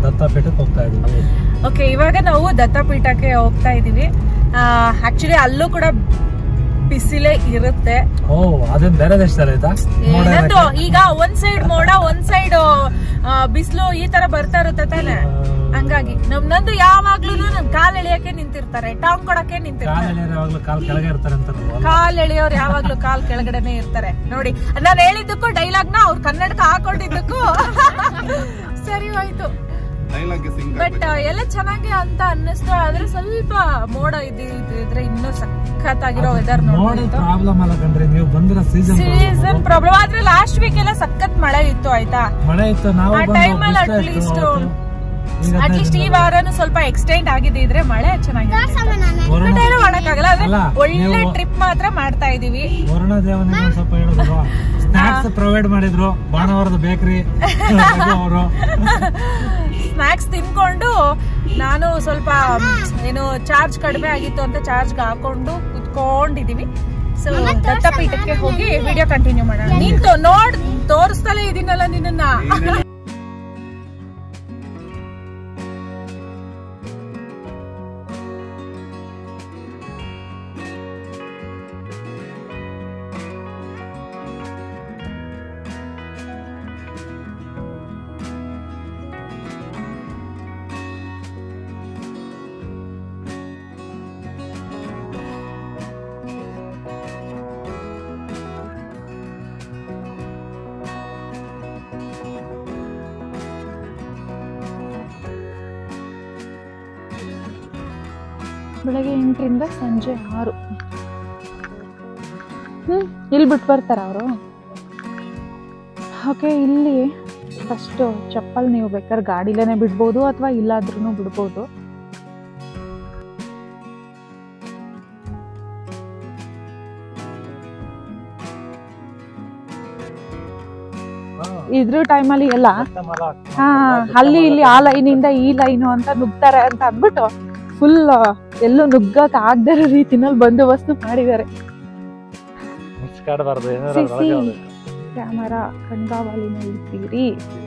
ದತ್ತಪೀಠಕ್ಕೆ ಹೋಗ್ತಾ ಇದೀವಿ ಓಕೆ ಇವಾಗ ನಾವು ದತ್ತಪೀಠಕ್ಕೆ ಹೋಗ್ತಾ ಇದೀವಿ ಆಕ್ಚುಲಿ ಅಲ್ಲೂ ಕೂಡ ಬಿಸಿಲೇ ಇರುತ್ತೆ ಓ ಅದೇನ್ ಬೇರೆ ದೇಶದಲ್ಲಿ ಆಯ್ತಾ ಮೋಡ ಏನಂದು ಇರಕ್ಕೆ? ಈಗ ಒಂದ್ ಸೈಡ್ ಮೋಡ ಒಂದ್ ಸೈಡ್ ಬಿಸಿಲು ಈ ತರ ಬರ್ತಾ ಇರುತ್ತೆ ತಾನೆ ಹಂಗಾಗಿ ನಮ್ ನಂದು ಯಾವಾಗ್ಲೂ ನಮ್ ಕಾಲ್ ಎಳಿಯಕ್ಕೆ ನಿಂತಿರ್ತಾರೆ ಟಾಂಗ್ ಕೊಡಕ್ಕೆ ಕಾಲ್ ನಿಂತಿರ್ತಾರೆ ಎಳೆಯೋರು ಯಾವಾಗ್ಲೂ ಕಾಲ್ ಕೆಳಗೆ ಇರ್ತಾರೆ ಅಂತ ಕಾಲ್ ಎಳೆಯೋರು ಯಾವಾಗ್ಲೂ ಕಾಲ್ ಕೆಳಗಡೆನೆ ಇರ್ತಾರೆ ನೋಡಿ ನಾನು ಹೇಳಿದ್ದಕ್ಕೂ ಡೈಲಾಗ್ ನ ಅವ್ರು ಕನ್ನಡಕ ಹಾಕೊಂಡಿದ್ದಕ್ಕೂ ಸರಿ ಹೋಯ್ತು ಡೈಲಾಗ್ ಸಿಂಗ್ ಬಟ್ ಎಲ್ಲ ಚೆನ್ನಾಗಿ ಅಂತ ಅನ್ನಿಸ್ತು ಆದ್ರೆ ಸ್ವಲ್ಪ ಮೋಡ ಇದ್ದಿ- ಇದ್ರೆ ಇನ್ನೂ ಸಖತ್ತಾಗಿರೋ ವೆದರ್ ನೋಡಿ ನೋಡ್ಬೋದು ಪ್ರಾಬ್ಲಮ್ ಅಲ್ಲ ಕಣ್ರಿ ನೀವು ಬಂದಿರೋ ಸೀಸನ್ ಸೀಸನ್ ಪ್ರಾಬ್ಲಮ್ ಆದ್ರೆ ಲಾಸ್ಟ್ ವೀಕ್ ಎಲ್ಲ ಸಖತ್ ಮಳೆ ಇತ್ತು ಆಯ್ತಾ ಮಳೆ ಇತ್ತು ನಾವು ಆ ಬಂದು time ಅಲ್ಲಿ ಬಿಸ್ಲು at ಇತ್ತು least ಅವತ್ತು. ಈಗ ಅಟ್ ಲೀಸ್ಟ್ ಈ ವಾರನು ಸ್ವಲ್ಪ ಎಕ್ಸ್ಟೆಂಡ್ ಆಗಿದ್ರೆ ಮಳೆ ಚೆನ್ನಾಗಿರುತ್ತೆ ವರುಣ ಬಟ್ ಏನೂ ಮಾಡಕ್ಕಾಗಲ್ಲ ಆದ್ರೆ ಅಲ್ಲ, ಒಳ್ಳೆ ನೀವು- ಟ್ರಿಪ್ ಮಾತ್ರ ಮಾಡ್ತಾ ಇದೀವಿ ವರುಣ ದೇವನಿಗೆ ಒಂದ್ ಸ್ವಲ್ಪ ಹೇಳಿದ್ರು ಸ್ನಾಕ್ಸ್ ಪ್ರೊವೈಡ್ ಮಾಡಿದ್ರು ಬಾಣವರದ ಬೇಕರಿ ಅವರು ಸ್ನಾಕ್ಸ್ ತಿನ್ಕೊಂಡು ನಾನು ಸ್ವಲ್ಪ ಏನು ಚಾರ್ಜ್ ಕಡಿಮೆ ಆಗಿತ್ತು ಅಂತ ಚಾರ್ಜ್ ಹಾಕೊಂಡು ಕುತ್ಕೊಂಡಿದೀವಿ ಸೊ ದತ್ತಪೀಠಕ್ಕೆ ಹೋಗಿ ವಿಡಿಯೋ ಕಂಟಿನ್ಯೂ ಮಾಡೋಣ ನೀನ್ ತೋ- ನೋಡ್ ತೋರಿಸ್ತಲೇ ಇದೀನಲ್ಲ ನಿನ್ನ ಬೆಳಗ್ಗೆ ಎಂಟರಿಂದ ಸಂಜೆ ಆರು ಹ್ಮ್ ಇಲ್ಲಿ ಬಿಟ್ಟು ಬರ್ತಾರ ಅವರು ಓಕೆ ಇಲ್ಲಿ ಫಸ್ಟ್ ಚಪ್ಪಲ್ ನೀವು ಬೇಕಾದ್ರೆ ಗಾಡಿಲೇನೆ ಬಿಡ್ಬೋದು ಅಥವಾ ಇಲ್ಲಾದ್ರೂ ಬಿಡ್ಬೋದು ಇದ್ರ ಟೈಮಲ್ಲಿ ಎಲ್ಲ ಹಾ ಅಲ್ಲಿ ಇಲ್ಲಿ ಆ ಲೈನಿಂದ ಈ ಲೈನು ಅಂತ ನುಗ್ತಾರೆ ಅಂತ ಅಂದ್ಬಿಟ್ಟು ಫುಲ್ ಎಲ್ಲೂ ನುಗ್ಗಕ್ ಆಗದೇ ಇರೋ ರೀತಿನಲ್ಲಿ ಬಂದೋಬಸ್ತು ಮಾಡಿದ್ದಾರೆ ಮುಚ್ಕಾಡಬಾರ್ದು ಏನಾರ ಸಿಸಿ ಒಳಗೆ ಹೋದ್ರೆ. ಕ್ಯಾಮರಾ ಕಣ್ಗಾವಲಿನಲ್ಲಿ ಇದ್ದೀರಿ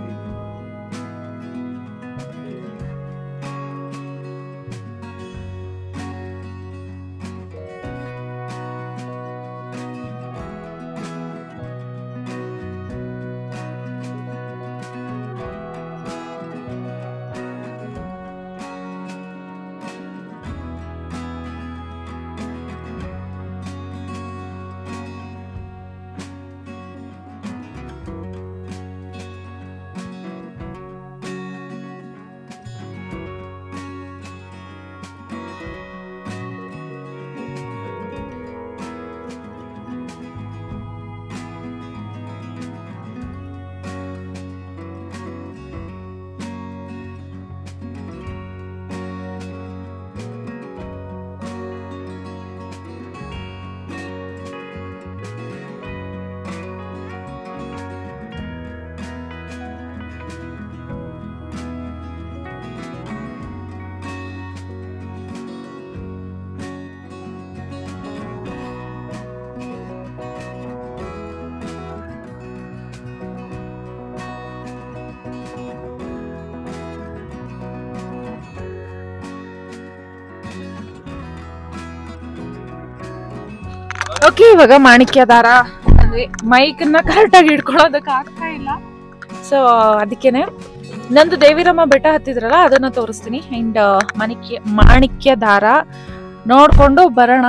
ಓಕೆ ಇವಾಗ ಮಾಣಿಕ್ಯ ದಾರ ಮೈಕ್ ನ ಕರೆಕ್ಟ್ ಆಗಿ ಹಿಡ್ಕೊಳ್ಳೋದಕ್ಕೆ ಆಗ್ತಾ ಇಲ್ಲ ಸೊ ಅದಕ್ಕೇನೆ ನಂದು ದೇವಿರಮ್ಮ ಬೆಟ್ಟ ಹತ್ತಿದ್ರಲ್ಲ ಅದನ್ನ ತೋರಿಸ್ತೀನಿ ಅಂಡ್ ಮಾಣಿಕ್ಯ ಮಾಣಿಕ್ಯ ದಾರ ನೋಡ್ಕೊಂಡು ಬರೋಣ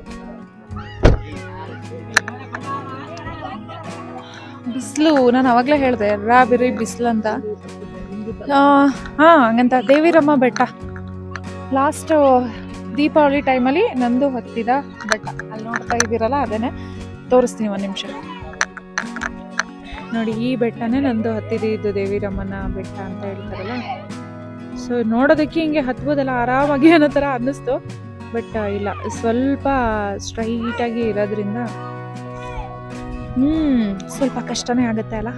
ಬಿಸಿಲು ನಾನು ಅವಾಗ್ಲೇ ಹೇಳ್ದೆ ರಾ ಬಿರಿ ಬಿಸಿಲು ಅಂತ ಆ, ಹಾ ಹಂಗಂತ ದೇವಿರಮ್ಮ ಬೆಟ್ಟ ಲಾಸ್ಟ್ ದೀಪಾವಳಿ ಟೈಮಲ್ಲಿ ನಂದು ಹತ್ತಿದ ಬೆಟ್ಟ ಅಲ್ಲಿ ನೋಡ್ತಾ ಇದ್ದೀರಲ್ಲ ಅದನ್ನೇ ತೋರಿಸ್ತೀನಿ ಒಂದು ನಿಮಿಷ ನೋಡಿ ಈ ಬೆಟ್ಟನೇ ನಂದು ಹತ್ತಿದ್ದು ದೇವಿರಮ್ಮನ ಬೆಟ್ಟ ಅಂತ ಹೇಳ್ತಾರಲ್ಲ ಸೊ ನೋಡೋದಕ್ಕೆ ಹಿಂಗೆ ಹತ್ಬೋದಲ್ಲ ಆರಾಮಾಗಿ ಅನ್ನೋ ಥರ ಅನ್ನಿಸ್ತು ಬಟ್ ಇಲ್ಲ ಸ್ವಲ್ಪ ಸ್ಟ್ರೈಟಾಗಿ ಇರೋದ್ರಿಂದ ಹ್ಮ್ ಸ್ವಲ್ಪ ಕಷ್ಟನೇ ಆಗುತ್ತೆ ಅಲ್ಲ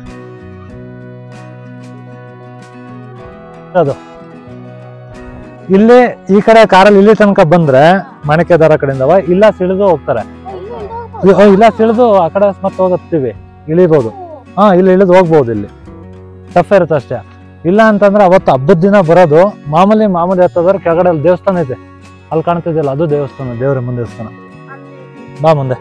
ಇಲ್ಲಿ ಈ ಕಡೆ ಕಾರಲ್ಲಿ ಇಲ್ಲಿ ತನಕ ಬಂದ್ರೆ ಮಾಣಿಕ್ಯ ದಾರ ಕಡೆಯಿಂದವ ಇಲ್ಲ ಸಿಳಿದು ಹೋಗ್ತಾರೆ ಇ- ಓ, ಇಲ್ಲ ಸಿಳಿದು ಆ ಕಡೆ ಮತ್ತೆ ಹೋಗತ್ತೀವಿ ಇಳಿಬಹುದು ಹಾ ಇಲ್ಲಿ ಇಳಿದು ಹೋಗ್ಬೋದು ಇಲ್ಲಿ ಟಫ್ ಇರುತ್ತೆ ಅಷ್ಟೇ ಇಲ್ಲ ಅಂತಂದ್ರೆ ಅವತ್ತು ಹಬ್ಬದ ದಿನ ಬರೋದು ಮಾಮೂಲಿ ಮಾಮೂಲಿ ಹತ್ತದ್ರ ಕೆಳಗಡೆ ಅಲ್ಲಿ ದೇವಸ್ಥಾನ ಐತೆ ಅಲ್ಲಿ ಕಾಣ್ತಿದ್ಯಲ್ಲ ಅದು ದೇವಸ್ಥಾನ ದೇವರಮ್ಮನ ದೇವಸ್ಥಾನ ಬಾ ಮುಂದೆ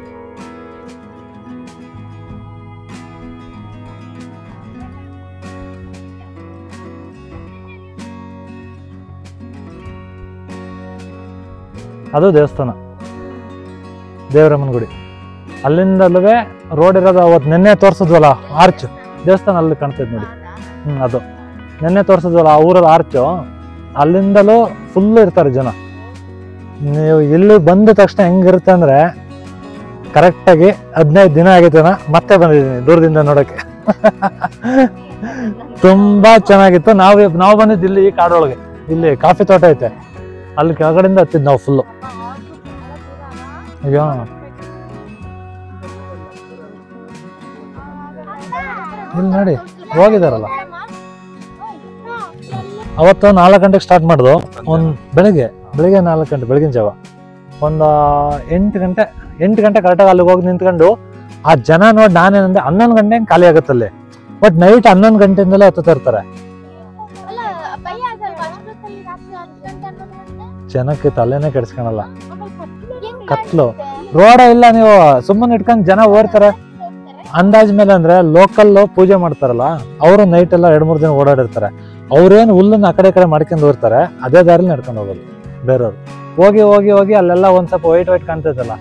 ಅದು ದೇವಸ್ಥಾನ ದೇವರಮ್ಮನ ಗುಡಿ ಅಲ್ಲಿಂದಲೂ ರೋಡ್ ಇರೋದು ಅವತ್ತು ನಿನ್ನೆ ತೋರಿಸಿದ್ವಲ್ಲ ಆರ್ಚ್ ದೇವಸ್ಥಾನ ಅಲ್ಲಿ ಕಾಣ್ತೈತೆ ನೋಡಿ ಹ್ಮ್ ಅದು ನಿನ್ನೆ ತೋರಿಸಿದ್ವಲ್ಲ ಆ ಊರದ ಆರ್ಚು ಅಲ್ಲಿಂದಲೂ ಫುಲ್ ಇರ್ತಾರೆ ಜನ ನೀವು ಇಲ್ಲಿ ಬಂದ ತಕ್ಷಣ ಹೆಂಗಿರುತ್ತೆ ಅಂದ್ರೆ ಕರೆಕ್ಟಾಗಿ ಹದಿನೈದು ದಿನ ಆಗೈತೆನ ಮತ್ತೆ ಬಂದಿದ್ದೀನಿ ದೂರದಿಂದ ನೋಡಕ್ಕೆ ತುಂಬಾ ಚೆನ್ನಾಗಿತ್ತು ನಾವು ನಾವು ಬಂದಿದ್ದು ಇಲ್ಲಿ ಈ ಕಾಡೊಳಗೆ ಇಲ್ಲಿ ಕಾಫಿ ತೋಟ ಐತೆ ಅಲ್ಲಿ ಕೆಳಗಡೆಯಿಂದ ಹತ್ತಿದ್ ನಾವು ಫುಲ್ಲು ಅಯ್ಯೋ ಇಲ್ಲಿ ನೋಡಿ ಹೋಗಿದಾರಲ್ಲ ಅವತ್ತು ನಾಲ್ಕು ಗಂಟೆಗೆ ಸ್ಟಾರ್ಟ್ ಮಾಡಿದ್ರು ಒಂದು ಬೆಳಿಗ್ಗೆ ಬೆಳಿಗ್ಗೆ ನಾಲ್ಕು ಗಂಟೆ ಬೆಳಗಿನ ಜಾವ ಒಂದು ಎಂಟು ಗಂಟೆ ಎಂಟು ಗಂಟೆ ಕರೆಕ್ಟಾಗಿ ಅಲ್ಲಿಗೆ ಹೋಗಿ ನಿಂತ್ಕೊಂಡು ಆ ಜನ ನೋಡಿ ನಾನೇನಂದೆ ಹನ್ನೊಂದು ಗಂಟೆ ಹಂಗೆ ಖಾಲಿ ಆಗುತ್ತಲ್ಲಿ ಬಟ್ ನೈಟ್ ಹನ್ನೊಂದು ಗಂಟೆಯಿಂದಲೇ ಹತ್ತುತ್ತಾ ಇರ್ತಾರೆ ಅಲ್ಲ ಭಯ ಆಗಲ್ವಾ ಅಷ್ಟೊತ್ತಲ್ಲಿ ರಾತ್ರಿ ಹತ್ತು ಗಂಟೆ ಹನ್ನೊಂದು ಗಂಟೆ ಜನಕ್ಕೆ ತಲೆನೇ ಕೆಡ್ಸ್ಕೊಳಲ್ಲ ಹೆಂಗ್ ಕತ್ಲು. ಕಾಣಿಸುತ್ತೆ? ರೋಡ ಇಲ್ಲ ನೀವು ಸುಮ್ಮನೆ ಇಟ್ಕೊಂಡು ಜನ ಓಡ್ತಾರೆ ಹೋಗ್ತಾರೆ. ಅಂದಾಜ್ ಮೇಲೆ ಅಂದ್ರೆ ಲೋಕಲ್ ಪೂಜೆ ಮಾಡ್ತಾರಲ್ಲ ಅವರು ನೈಟ್ ಎಲ್ಲ ಎರಡ್ ಮೂರ್ ದಿನ ಓಡಾಡಿರ್ತಾರೆ ಅವ್ರೇನು ಹುಲ್ಲನ್ನ ಆ ಕಡೆ ಈ ಕಡೆ ಮಾಡ್ಕೊಂಡು ಹೋಗ್ತಾರೆ ಅದೇ ದಾರಿಲಿ ನಡ್ಕೊಂಡು ಹೋಗೋದು ಬೇರೆಯವ್ರು ಹೋಗಿ ಹೋಗಿ ಹೋಗಿ ಅಲ್ಲೆಲ್ಲ ಒಂದ್ ಸ್ವಲ್ಪ ವೈಟ್ ವೈಟ್ ಕಾಣ್ತೈತಲ್ಲ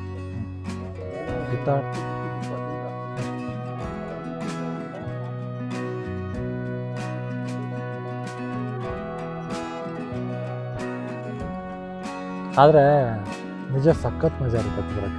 ಆದ್ರೆ ನಿಜ ಸಖತ್ ಮಜಾ ಇರುತ್ತೆ ಬರಕ್ಕೆ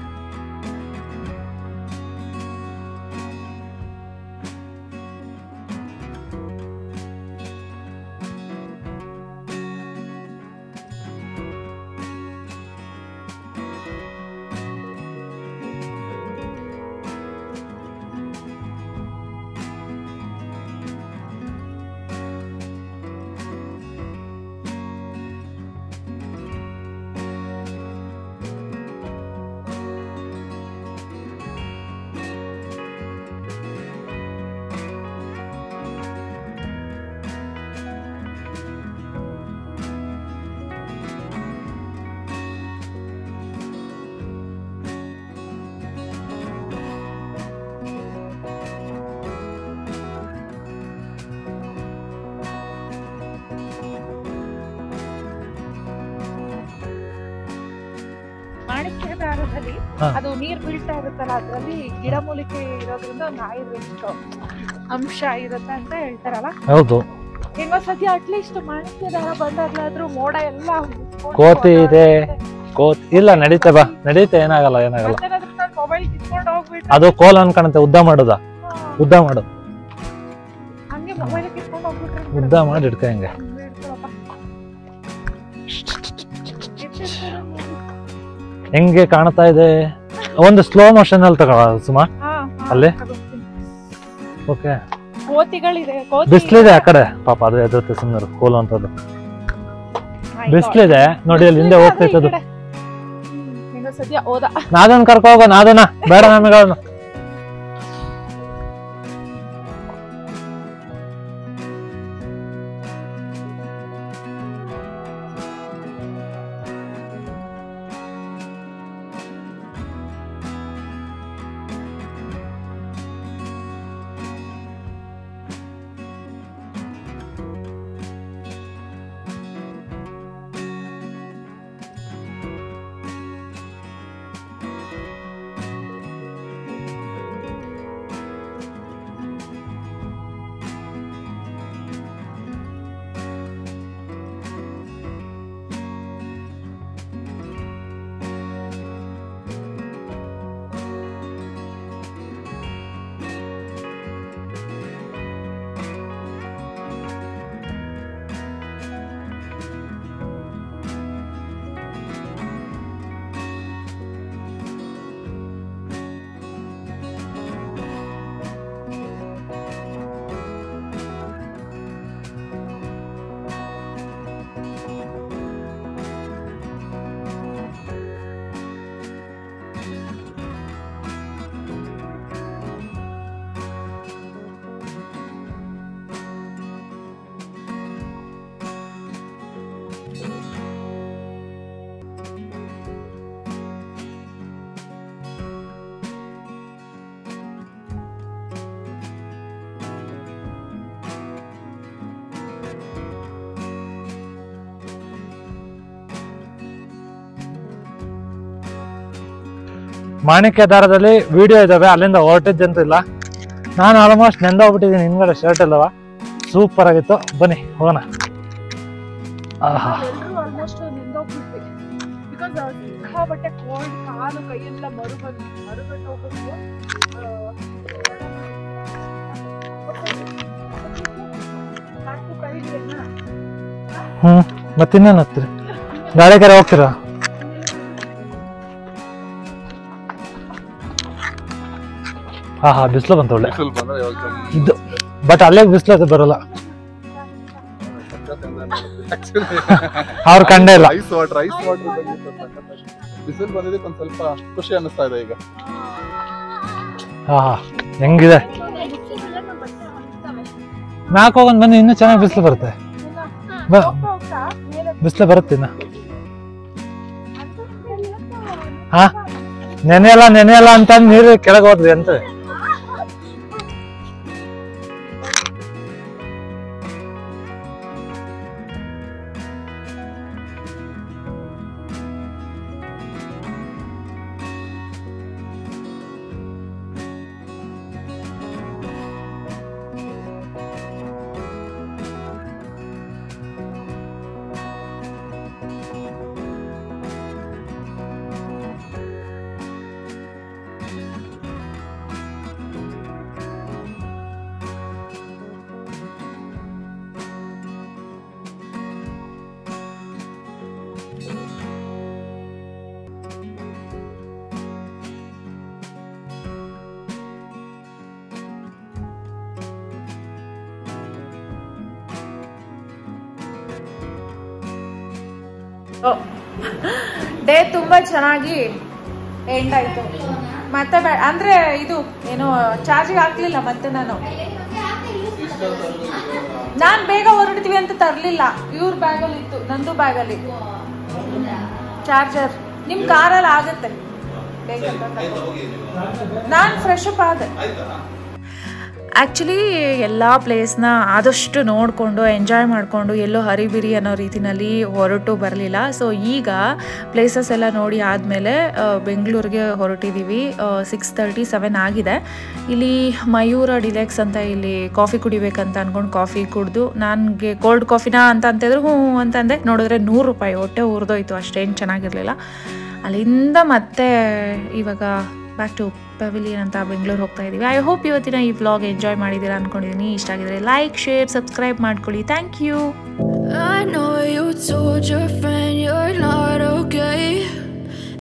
ಮಾಣಿಕ್ಯ ದಾರದಲ್ಲಿ ಹಾ. ಅದು ನೀರ್ ಬೀಳ್ತಾ ಇರುತ್ತಲ್ಲ ಅದ್ರಲ್ಲಿ ಗಿಡಮೂಲಿಕೆ ಇರೋದ್ರಿಂದ ಒಂದು ಆಯುರ್ವೇದಿಕ್ ಅಂಶ ಇರುತ್ತೆ ಅಂತ ಹೇಳ್ತಾರಲ್ಲ ಹೌದು ಹೆಂಗೋ ಸದ್ಯ ಅಟ್ಲೀಸ್ಟ್ ಮಾಣಿಕ್ಯ ದಾರ ಬಂದಾಗ್ಲಾದ್ರೂ ಮೋಡ ಎಲ್ಲ ಮುಚ್ಕೊಂಡು ಕೋತಿ ಇದೆ. ಓಡಾಡುತ್ತೆ. ಕೋತ್ ಇಲ್ಲ ನಡೀತೆ ಬಾ ನಡೀತೆ ಏನಾಗಲ್ಲ ಏನಾಗಲ್ಲ ಮತ್ತೇನಾದ್ರೂ ನಾನ್ ಮೊಬೈಲ್ ಕಿತ್ಕೊಂಡು ಹೋಗ್ಬಿಟ್ರೆ ಅದು ಕೋಲ್ ಅನ್ಕಾಣುತ್ತೆ ಉದ್ದ ಮಾಡುದ ಹಾ, ಉದ್ದ ಮಾಡು ಹಂಗೆ ಮೊಬೈಲ್ ಕಿತ್ಕೊಂಡು ಹೋಗ್ಬಿಟ್ರೆ ಉದ್ದ ಮಾಡಿ ಇಡ್ಕ ಹಿಂಗೆ ಹಿಡ್ಕೊಳಪ್ಪ. ಎತ್ತಿರ್ತಾರೆ ನೋಡಿ. ಹೆಂಗೆ ಕಾಣ್ತಾ ಇದೆ ಒಂದು ಸ್ಲೋ ಮೋಷನ್ ಅಲ್ಲಿ ತಗೋ ಸುಮಾ ಹಾ, ಹಾ, ಅಲ್ಲೇ? ತಗೋತೀನಿ. ಓಕೆ ಕೋತಿಗಳಿದೆ ಕೋತಿ ಬಿಸ್ಲಿದೆ ಆ ಕಡೆ ಪಾಪ ಅದು ಎದುರುತ್ತೆ ಸುಮ್ಮನೆ ಕೋಲು ಅಂತದ್ದು My God. ಬಿಸ್ಲಿದೆ ನೋಡಿ ಅಲ್ಲಿ ಹಿಂದೆ ಬಿಸ್ಲಿದೆ ಹೋಗ್ತೈತೆ ಅದು ಈ ಕಡೆ. ಹ್ಮ್, ಹೆಂಗೋ ಸದ್ಯ ಹೋದ ನಾದನ್ ಕರ್ಕೊ ಹೋಗೋ ನಾದನ ಬೇಡ ನಮಗೆ ಅವನು ಮಾಣಿಕ್ಯ ದಾರದಲ್ಲಿ ವಿಡಿಯೋ ಇದಾವೆ ಅಲ್ಲಿಂದ ಹೊರಟಿದ್ದಂತೂ ಇಲ್ಲ ನಾನು ಆಲ್ಮೋಸ್ಟ್ ನೆಂದೋಗ್ಬಿಟ್ಟಿದ್ದೀನಿ ಹಿಂದ್ಗಡೆ ಶರ್ಟ್ ಇಲ್ಲವ ಸೂಪರ್ ಆಗಿತ್ತು ಬನ್ನಿ ಹೋಗೋಣ ಆಹಾ ಎಲ್ಲರೂ ಆಲ್ಮೋಸ್ಟ್ ನಿಂದೋಗ್ಬಿಟ್ವಿ ಬಿಕಾಸ್ ಸಿಕ್ಕಾಪಟ್ಟೆ ಕೋಲ್ಡ್ ಕಾಲು ಕೈಯೆಲ್ಲ ಮರುಗಟ್ಟು ಮರುಗಟ್ಟು ಹೋಗ್ಬಿಟ್ಟು ಹ್ಮ್ ಮತ್ತಿನ್ನೇನು ಹತ್ತೀರಿ ಗಾಳಿ ಕರೆ ಹೋಗ್ತೀರಾ ಹಾ ಹಾ ಬಿಸಿಲು ಬಂತು ಒಳ್ಳೆ ಸ್ವಲ್ಪ ಅಂದ್ರೆ ಇವಾಗ ಸ್ವಲ್ಪ ಇದು ಬಟ್ ಅಲ್ಲೇ ಬಿಸಿಲು ಅದು ಬರಲ್ಲ Actually, ಅವ್ರ ಕಂಡೇ ಇಲ್ಲ ಐಸ್ ವಾಟರ್ ಐಸ್ ವಾಟರ್ ಬಿಸಿಲು ಬಂದಿದ್ದಕ್ಕೆ ಒಂದ್ ಸ್ವಲ್ಪ ಖುಷಿ ಅನ್ನಿಸ್ತಾ ಇದೆ ಈಗ ಹಾ ಹಾ ಹೆಂಗಿದೆ ಮ್ಯಾಕ್ ಹೋಗೋಣ ಬನ್ನಿ ಇನ್ನೂ ಚೆನ್ನಾಗಿ ಬಿಸಿಲು ಬರುತ್ತೆ ಬ- ಬಿಸಿಲು ಬರುತ್ತೆ ಇನ್ನ ಹಾ ನೆನೆಯಲ್ಲ ನೆನೆಯಲ್ಲ ಅಂತ ನೀರು ಕೆಳಗೆ ಹೋದ್ವಿ ಅಂತ ಡೇ ತುಂಬಾ ಚೆನ್ನಾಗಿ ಎಂಡ್ ಆಯ್ತು ಮತ್ತೆ ಬೇ- ಅಂದ್ರೆ ಇದು ಏನು ಚಾರ್ಜಿಗೆ ಹಾಕ್ಲಿಲ್ಲ ಮತ್ತೆ ನಾನು ನಾನ್ ಬೇಗ ಹೊರಡ್ತೀವಿ ಅಂತ ತರ್ಲಿಲ್ಲ ಇವ್ರ ಬ್ಯಾಗಲ್ಲಿ ಇತ್ತು ನಂದು ಬ್ಯಾಗಲ್ಲಿ ಚಾರ್ಜರ್ ನಿಮ್ ಕಾರಲ್ಲಿ ಆಗುತ್ತೆ ಬೇಗ ನಾನು ಫ್ರೆಶ್ ಅಪ್ ಆದೆ ಆ್ಯಕ್ಚುಲಿ ಎಲ್ಲ ಪ್ಲೇಸ್ನ ಆದಷ್ಟು ನೋಡಿಕೊಂಡು ಎಂಜಾಯ್ ಮಾಡಿಕೊಂಡು ಎಲ್ಲೋ ಹರಿಬಿರಿ ಅನ್ನೋ ರೀತಿನಲ್ಲಿ ಹೊರಟು ಬರಲಿಲ್ಲ ಸೊ ಈಗ ಪ್ಲೇಸಸ್ ಎಲ್ಲ ನೋಡಿ ಆದಮೇಲೆ ಬೆಂಗಳೂರಿಗೆ ಹೊರಟಿದ್ದೀವಿ ಸಿಕ್ಸ್ ತರ್ಟಿ ಸೆವೆನ್ ಆಗಿದೆ ಇಲ್ಲಿ ಮಯೂರ ಡಿಲೆಕ್ಸ್ ಅಂತ ಇಲ್ಲಿ ಕಾಫಿ ಕುಡಿಬೇಕಂತ ಅಂದ್ಕೊಂಡು ಕಾಫಿ ಕುಡಿದು ನನಗೆ ಕೋಲ್ಡ್ ಕಾಫಿನಾ ಅಂತ ಅಂತಿದ್ರು ಹ್ಞೂ ಅಂತಂದೆ ನೋಡಿದ್ರೆ ನೂರು ರೂಪಾಯಿ ಹೊಟ್ಟೆ ಉರಿದೋಯ್ತು ಅಷ್ಟೇನು ಚೆನ್ನಾಗಿರಲಿಲ್ಲ ಅಲ್ಲಿಂದ ಮತ್ತೆ ಇವಾಗ ಬ್ಯಾಕ್ ಟು ಪೆವಿಲಿಯನ್ ಅಂತ ಬೆಂಗಳೂರು ಹೋಗ್ತಾ ಇದ್ದೀವಿ ಐ ಹೋಪ್ ಇವತ್ತಿನ ಈ ವ್ಲಾಗ್ ಎಂಜಾಯ್ ಮಾಡಿದ್ದೀರಾ ಅನ್ಕೊಂಡಿದ್ದೀನಿ ಇಷ್ಟ ಆಗಿದ್ರೆ ಲೈಕ್ ಶೇರ್ ಸಬ್ಸ್ಕ್ರೈಬ್ ಮಾಡ್ಕೊಳ್ಳಿ thank you I know you told your friend you're not okay.